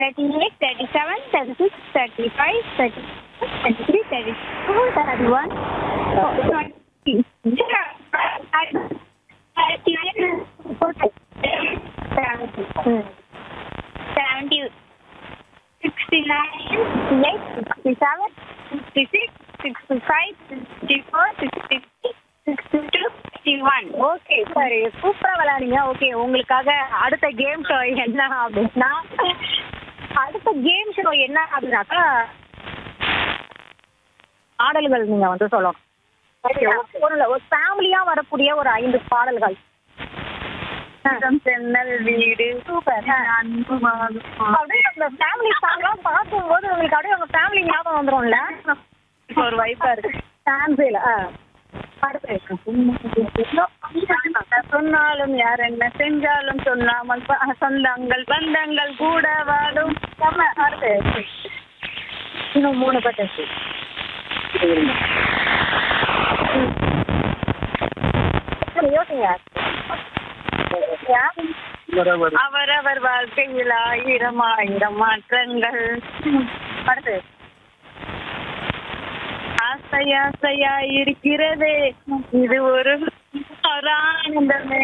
Thirty eight thirty seven thirty six thirty five thirty thirty three thirty two thirty one twenty seventy sixty nine eight sixty seven sixty six sixty five sixty four sixty sixty two sixty one okay சரி சூப்பரா விளையாடுங்க okay உங்களுக்காக அடுத்த game show என்ன அப்படின்னா அடுத்த game show என்ன அப்படின்னாக்கா பாடல்கள் நீங்க வந்து சொல்லணும் Okay, ஒரு ஒரு ஃபேமிலியா வரக்கூடிய ஒரு ஐந்து பாடல்கள் சென்னல் வீடு சூப்பர் அப்படியே அந்த ஃபேமிலி சாங்லாம் பார்க்கும்போது உங்களுக்கு அப்படியே உங்க ஃபேமிலி ஞாபகம் வந்துரும்ல ஒரு வைப்பா இருக்கு ஃபேன்சில அடுத்து சொன்னாலும் யார் என்ன செஞ்சாலும் சொல்லாமல் ப- சொந்தங்கள் பந்தங்கள் கூட வாழும் செம்ம. அடுத்து இன்னும் மூணு பட்டு யோசிங்க அவரவர் வாழ்க்கையில் ஆயிரம் ஆயிரம் மாற்றங்கள் அடுத்து ஆசை ஆசையா இருக்கிறதே இது ஒரு ஒரு ஆனந்தமே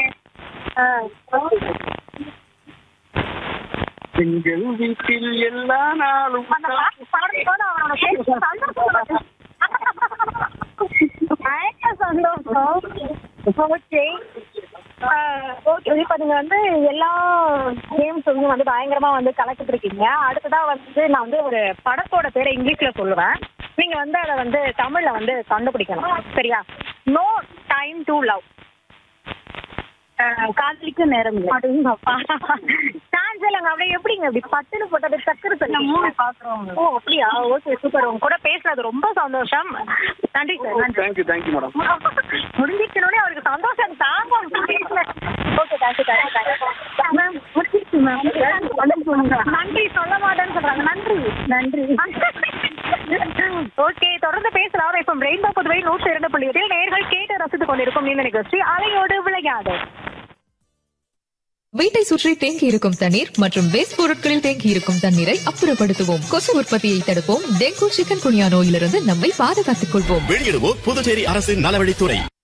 எங்கள் வீட்டில் எல்லா நாளும் அந்த பாட்டு பாடும்போது அவனோட பேச்சு சந்தோஷம். பயங்கர சந்தோஷம் ஓகே ஓகே இப்போ நீங்க வந்து எல்லா கேம்ஸும் வந்து பயங்கரமா வந்து கலக்கிட்டு இருக்கீங்க அடுத்ததா வந்து நான் வந்து ஒரு படத்தோட பேரை இங்கிலீஷ்ல சொல்லுவேன் நீங்க வந்து அதை வந்து தமிழ்ல வந்து கண்டுபிடிக்கணும் சரியா நோ டைம் டு லவ் காதலிக்க நேரம் இல்லை அப்படிங்கப்பா சான்ஸ் இல்லைங்க அப்படியே எப்படிங்க இப்படி பட்டுன்னு போட்டது டக்குனு சொல்லி மூணு பாக்குறோம் ஓ அப்படியா ஓகே சூப்பர் உங்க கூட பேசுனது ரொம்ப சந்தோஷம் நன்றி சார் நன்றி தேங்க்யூ தேங்க்யூ மேடம் முடிஞ்சிக்கணும்னே அவருக்கு சந்தோஷம் தாங்க ஓகே தேங்க்யூ தேங்க்யூ மேம் முடிச்சிருச்சு மேம் நன்றி சொல்ல மாட்டேன்னு சொல்றாங்க நன்றி நன்றி ஓகே தொடர்ந்து பேசலாம் இப்போ ரெயின்போ புதுவை நூற்றி இரண்டு புள்ளி எட்டில் நேர்கள் கேட்டு ரசித்துக் கொண்டிருக்கும் இந்த நிகழ்ச்சி அலையோடு விளையாடு வீட்டை சுற்றி தேங்கி இருக்கும் தண்ணீர் மற்றும் வேஸ்ட் பொருட்களில் தேங்கி இருக்கும் தண்ணீரை அப்புறப்படுத்துவோம் கொசு உற்பத்தியை தடுப்போம் டெங்கு சிக்கன் குனியா நோயிலிருந்து நம்மை பாதுகாத்துக் கொள்வோம் வெளியிடுவோர் புதுச்சேரி அரசின் நலவழித்துறை